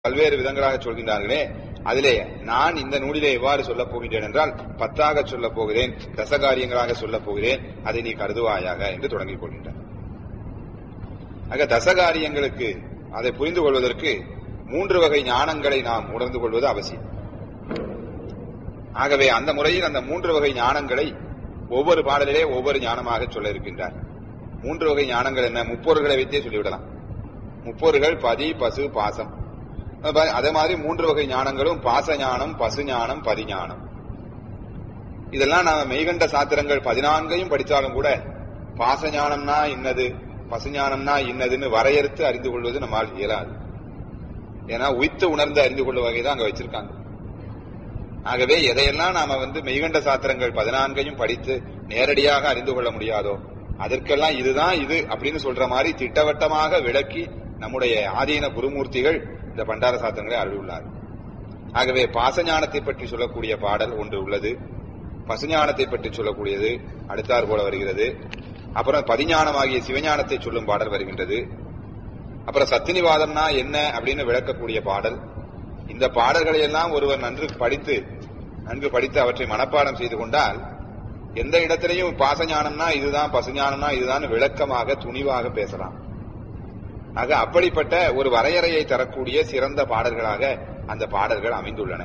பல்வேறு விதங்களாக சொல்கின்றார்களே அதிலே நான் இந்த நூலிலே எவ்வாறு சொல்லப் போகின்றேன் என்றால் பத்தாக சொல்லப் போகிறேன் தசகாரியங்களாக சொல்லப் போகிறேன் அதை நீ கருதுவாயாக என்று தொடங்கிக் கொள்கின்றார் ஆக தசகாரியங்களுக்கு அதை புரிந்து கொள்வதற்கு மூன்று வகை ஞானங்களை நாம் உணர்ந்து கொள்வது அவசியம் ஆகவே அந்த முறையில் அந்த மூன்று வகை ஞானங்களை ஒவ்வொரு பாடலிலே ஒவ்வொரு ஞானமாக சொல்ல இருக்கின்றார் மூன்று வகை ஞானங்கள் என்ன முப்பொருள்களை வைத்தே சொல்லிவிடலாம் முப்பொருள்கள் பதி பசு பாசம் அதே மாதிரி மூன்று வகை ஞானங்களும் பாச ஞானம் பசு ஞானம் பதி ஞானம் இதெல்லாம் நாம மெய்கண்ட சாத்திரங்கள் பதினான்கையும் படித்தாலும் கூட பாச ஞானம்னா இன்னது பசு ஞானம்னா இன்னதுன்னு வரையறுத்து அறிந்து கொள்வது நம்மால் இயலாது ஏன்னா உய்த்து உணர்ந்து அறிந்து கொள்ளும் வகைதான் அங்க வச்சிருக்காங்க ஆகவே எதையெல்லாம் நாம வந்து மெய்கண்ட சாத்திரங்கள் பதினான்கையும் படித்து நேரடியாக அறிந்து கொள்ள முடியாதோ அதற்கெல்லாம் இதுதான் இது அப்படின்னு சொல்ற மாதிரி திட்டவட்டமாக விளக்கி நம்முடைய ஆதீன குருமூர்த்திகள் இந்த பண்டார சாத்திரங்களை அருளியுள்ளார் ஆகவே பாசஞானத்தை பற்றி சொல்லக்கூடிய பாடல் ஒன்று உள்ளது பசுஞானத்தை பற்றி சொல்லக்கூடியது அடுத்தார் போல வருகிறது அப்புறம் பதிஞானமாகிய சிவஞானத்தை சொல்லும் பாடல் வருகின்றது அப்புறம் சத்தினிவாதம்னா என்ன அப்படின்னு விளக்கக்கூடிய பாடல் இந்த பாடல்களை எல்லாம் ஒருவர் நன்கு படித்து நன்கு படித்து அவற்றை மனப்பாடம் செய்து கொண்டால் எந்த இடத்திலையும் பாசஞானம்னா இதுதான் பசுஞானம்னா இதுதான் விளக்கமாக துணிவாக பேசலாம் ஆக அப்படிப்பட்ட ஒரு வரையறையை தரக்கூடிய சிறந்த பாடல்களாக அந்த பாடல்கள் அமைந்துள்ளன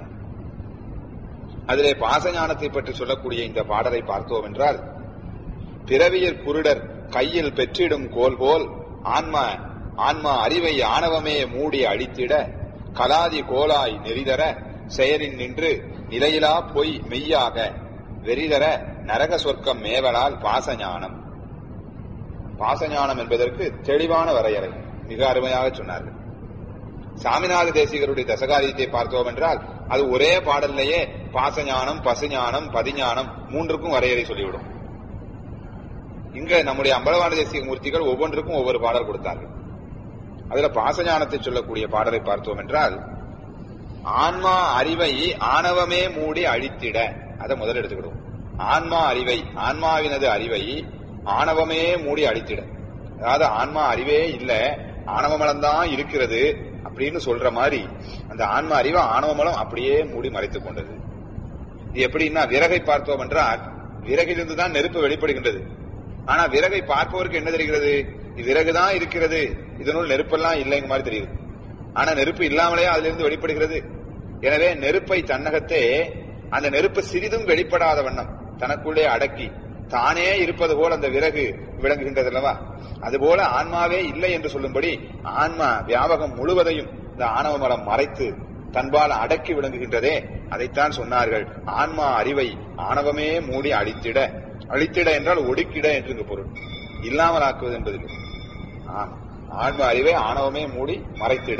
அதிலே பாசஞானத்தை பற்றி சொல்லக்கூடிய இந்த பாடலை பார்த்தோம் என்றால் பிறவியர் குருடர் கையில் பெற்றிடும் கோல் போல் ஆன்மா ஆன்மா அறிவை ஆணவமே மூடி அழித்திட கலாதி கோலாய் நெறிதர செயலின் நின்று நிலையிலா பொய் மெய்யாக வெறிதர நரக சொர்க்கம் மேவலால் பாசஞானம் பாசஞானம் என்பதற்கு தெளிவான வரையறை மிக அருமையாக சொன்னார்கள் சாமிநாத தேசிகருடைய தசகாரியத்தை பார்த்தோம் என்றால் அது ஒரே பாடல்லையே பாசஞானம் பசுஞானம் பதிஞானம் மூன்றுக்கும் வரையறை சொல்லிவிடும் இங்க நம்முடைய அம்பலவான தேசிக மூர்த்திகள் ஒவ்வொன்றுக்கும் ஒவ்வொரு பாடல் கொடுத்தார்கள் அதுல பாசஞானத்தை சொல்லக்கூடிய பாடலை பார்த்தோம் என்றால் ஆன்மா அறிவை ஆணவமே மூடி அழித்திட அதை முதல் எடுத்துக்கிடுவோம் ஆன்மா அறிவை ஆன்மாவினது அறிவை ஆணவமே மூடி அழித்திட அதாவது ஆன்மா அறிவே இல்ல ஆணவமலம் இருக்கிறது அப்படின்னு சொல்ற மாதிரி அந்த ஆன்மா அறிவை ஆணவமலம் அப்படியே மூடி மறைத்துக் கொண்டது இது எப்படின்னா விறகை பார்த்தோம் என்றால் விறகிலிருந்து தான் நெருப்பு வெளிப்படுகின்றது ஆனா விறகை பார்ப்பவருக்கு என்ன தெரிகிறது விறகுதான் இருக்கிறது இதனுள் நெருப்பெல்லாம் இல்லைங்க மாதிரி தெரியுது ஆனா நெருப்பு இல்லாமலே அதுல இருந்து வெளிப்படுகிறது எனவே நெருப்பை தன்னகத்தே அந்த நெருப்பு சிறிதும் வெளிப்படாத வண்ணம் தனக்குள்ளே அடக்கி தானே இருப்பது போல அந்த விறகு விளங்குகின்றது அல்லவா அதுபோல ஆன்மாவே இல்லை என்று சொல்லும்படி ஆன்மா வியாபகம் முழுவதையும் இந்த ஆணவ மலம் மறைத்து தன்பால் அடக்கி விளங்குகின்றதே அதைத்தான் சொன்னார்கள் ஆன்மா அறிவை ஆணவமே மூடி அழித்திட அழித்திட என்றால் ஒடுக்கிட என்று பொருள் இல்லாமல் ஆக்குவது என்பதில்லை ஆமா ஆன்ம அறிவை ஆணவமே மூடி மறைத்திட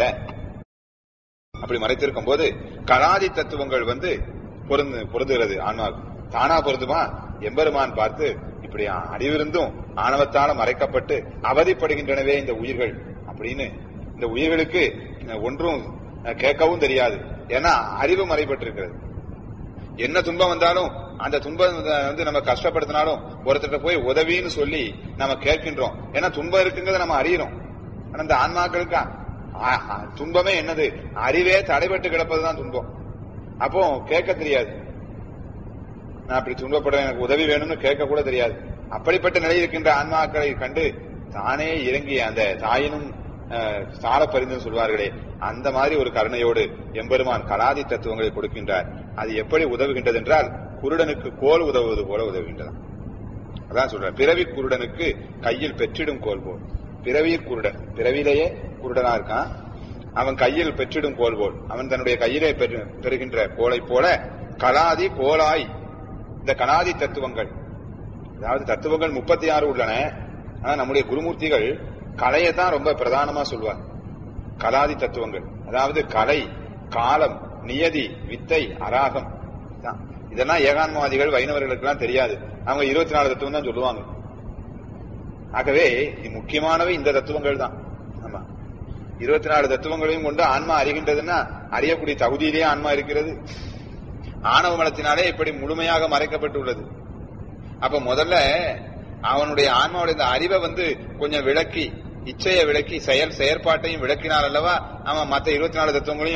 அப்படி மறைத்திருக்கும் போது கலாதி தத்துவங்கள் வந்து பொருந்து பொருந்துகிறது ஆன்மாவுக்கு தானா பொருந்துமா எம்பெருமான் பார்த்து இப்படி அறிவிருந்தும் ஆணவத்தால மறைக்கப்பட்டு அவதிப்படுகின்றனவே இந்த உயிர்கள் அப்படின்னு இந்த உயிர்களுக்கு ஒன்றும் கேட்கவும் தெரியாது ஏன்னா அறிவு மறைப்பட்டிருக்கிறது என்ன துன்பம் வந்தாலும் அந்த துன்பம் வந்து நம்ம கஷ்டப்படுத்தினாலும் ஒருத்தர் போய் உதவின்னு சொல்லி நம்ம கேட்கின்றோம் ஏன்னா துன்பம் இருக்குங்கிறத நம்ம அறியறோம் ஆனா இந்த ஆன்மாக்களுக்கு துன்பமே என்னது அறிவே தடைபட்டு கிடப்பதுதான் துன்பம் அப்போ கேட்க தெரியாது நான் அப்படி துன்பப்படுறேன் எனக்கு உதவி வேணும்னு கேட்க கூட தெரியாது அப்படிப்பட்ட நிலை இருக்கின்ற ஆன்மாக்களை கண்டு தானே இறங்கி அந்த தாயினும் சால பரிந்து சொல்வார்களே அந்த மாதிரி ஒரு கருணையோடு எம்பெருமான் கலாதி தத்துவங்களை கொடுக்கின்றார் அது எப்படி உதவுகின்றது என்றால் குருடனுக்கு கோல் உதவுவது போல உதவுகின்றது அதான் சொல்றேன் பிறவி குருடனுக்கு கையில் பெற்றிடும் கோல் போல் பிறவியில் குருடன் பிறவிலேயே குருடனா இருக்கான் அவன் கையில் பெற்றிடும் கோல் போல் அவன் தன்னுடைய கையிலே பெறுகின்ற கோலை போல கலாதி கோலாய் இந்த கலாதி தத்துவங்கள் அதாவது தத்துவங்கள் முப்பத்தி ஆறு உள்ளன ஆனா நம்முடைய குருமூர்த்திகள் கலையை தான் ரொம்ப பிரதானமா சொல்வார் கலாதி தத்துவங்கள் அதாவது கலை காலம் நியதி வித்தை அராகம் இதெல்லாம் ஏகான்மவாதிகள் வைணவர்களுக்கு எல்லாம் தெரியாது அவங்க இருபத்தி நாலு தத்துவம் தான் சொல்லுவாங்க ஆகவே முக்கியமானவை இந்த தத்துவங்கள் தான் ஆமா இருபத்தி நாலு தத்துவங்களையும் கொண்டு ஆன்மா அறிகின்றதுன்னா அறியக்கூடிய தகுதியிலேயே ஆன்மா இருக்கிறது ஆணவ மலத்தினாலே இப்படி முழுமையாக மறைக்கப்பட்டுள்ளது அப்ப முதல்ல அவனுடைய ஆன்மாவுடைய இந்த அறிவை வந்து கொஞ்சம் விளக்கி இச்சையை விளக்கி செயல் செயற்பாட்டையும் விளக்கினால் அல்லவா அவன் மத்த இருபத்தி நாலு தத்துவங்களையும்